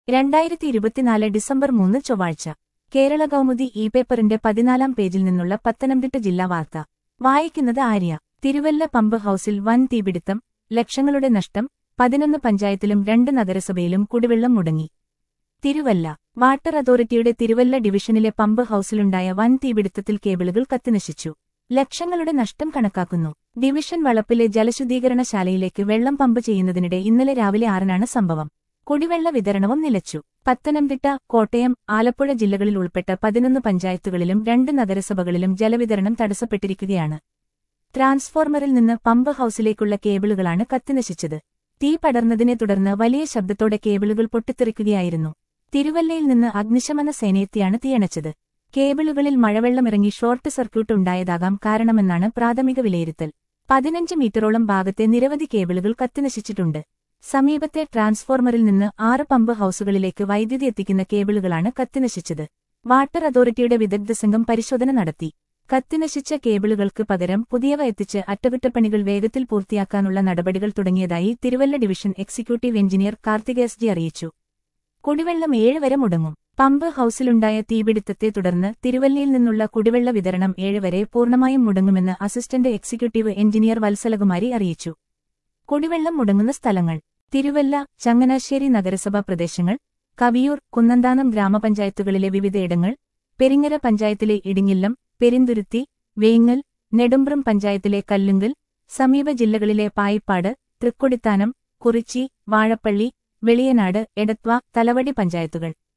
രണ്ടായിരത്തി ഇരുപത്തിനാല് ഡിസംബർ മൂന്ന് ചൊവ്വാഴ്ച കേരള കൗമുദി ഇ പേപ്പറിന്റെ പതിനാലാം പേജിൽ നിന്നുള്ള പത്തനംതിട്ട ജില്ലാ വാർത്ത വായിക്കുന്നത് ആര്യ തിരുവല്ല പമ്പ് ഹൌസിൽ വൻ തീപിടുത്തം ലക്ഷങ്ങളുടെ നഷ്ടം പതിനൊന്ന് പഞ്ചായത്തിലും രണ്ട് നഗരസഭയിലും കുടിവെള്ളം മുടങ്ങി തിരുവല്ല വാട്ടർ അതോറിറ്റിയുടെ തിരുവല്ല ഡിവിഷനിലെ പമ്പ് ഹൌസിലുണ്ടായ വൻ തീപിടുത്തത്തിൽ കേബിളുകൾ കത്തിനശിച്ചു ലക്ഷങ്ങളുടെ നഷ്ടം കണക്കാക്കുന്നു ഡിവിഷൻ വളപ്പിലെ ജലശുദ്ധീകരണശാലയിലേക്ക് വെള്ളം പമ്പ് ചെയ്യുന്നതിനിടെ ഇന്നലെ രാവിലെ ആറിനാണ് സംഭവം കുടിവെള്ള വിതരണവും നിലച്ചു പത്തനംതിട്ട കോട്ടയം ആലപ്പുഴ ജില്ലകളിൽ ഉൾപ്പെട്ട പതിനൊന്ന് പഞ്ചായത്തുകളിലും രണ്ട് നഗരസഭകളിലും ജലവിതരണം തടസ്സപ്പെട്ടിരിക്കുകയാണ് ട്രാൻസ്ഫോർമറിൽ നിന്ന് പമ്പ് ഹൌസിലേക്കുള്ള കേബിളുകളാണ് കത്തിനശിച്ചത് തീ പടർന്നതിനെ തുടർന്ന് വലിയ ശബ്ദത്തോടെ കേബിളുകൾ പൊട്ടിത്തെറിക്കുകയായിരുന്നു തിരുവല്ലയിൽ നിന്ന് അഗ്നിശമന സേനയെത്തിയാണ് തീയണച്ചത് കേബിളുകളിൽ മഴവെള്ളമിറങ്ങി ഷോർട്ട് സർക്യൂട്ട് ഉണ്ടായതാകാം കാരണമെന്നാണ് പ്രാഥമിക വിലയിരുത്തൽ പതിനഞ്ച് മീറ്ററോളം ഭാഗത്തെ നിരവധി കേബിളുകൾ കത്തിനശിച്ചിട്ടുണ്ട് സമീപത്തെ ട്രാൻസ്ഫോർമറിൽ നിന്ന് ആറ് പമ്പ് ഹൌസുകളിലേക്ക് വൈദ്യുതി എത്തിക്കുന്ന കേബിളുകളാണ് കത്തിനശിച്ചത് വാട്ടർ അതോറിറ്റിയുടെ വിദഗ്ധ സംഘം പരിശോധന നടത്തി കത്തിനശിച്ച കേബിളുകൾക്ക് പകരം പുതിയവ എത്തിച്ച് അറ്റകുറ്റപ്പണികൾ വേഗത്തിൽ പൂർത്തിയാക്കാനുള്ള നടപടികൾ തുടങ്ങിയതായി Thiruvalla division executive engineer Karthika S G അറിയിച്ചു കുടിവെള്ളം ഏഴ് വരെ മുടങ്ങും പമ്പ് ഹൌസിലുണ്ടായ തീപിടുത്തത്തെ തുടർന്ന് തിരുവല്ലയിൽ നിന്നുള്ള കുടിവെള്ള വിതരണം ഏഴ് വരെ പൂർണ്ണമായും മുടങ്ങുമെന്ന് അസിസ്റ്റന്റ് എക്സിക്യൂട്ടീവ് എഞ്ചിനീയർ വത്സലകുമാരി അറിയിച്ചു കുടിവെള്ളം മുടങ്ങുന്ന സ്ഥലങ്ങൾ തിരുവല്ല ചങ്ങനാശ്ശേരി നഗരസഭാ പ്രദേശങ്ങൾ കവിയൂർ കുന്നന്താനം ഗ്രാമപഞ്ചായത്തുകളിലെ വിവിധയിടങ്ങൾ പെരിങ്ങര പഞ്ചായത്തിലെ ഇടിഞ്ഞില്ലം പെരിന്തുരുത്തി വേങ്ങൽ നെടുമ്പ്രം പഞ്ചായത്തിലെ കല്ലുങ്കൽ സമീപ ജില്ലകളിലെ പായിപ്പാട് തൃക്കൊടിത്താനം കുറിച്ചി വാഴപ്പള്ളി വെളിയനാട് എടത്വ തലവടി പഞ്ചായത്തുകൾ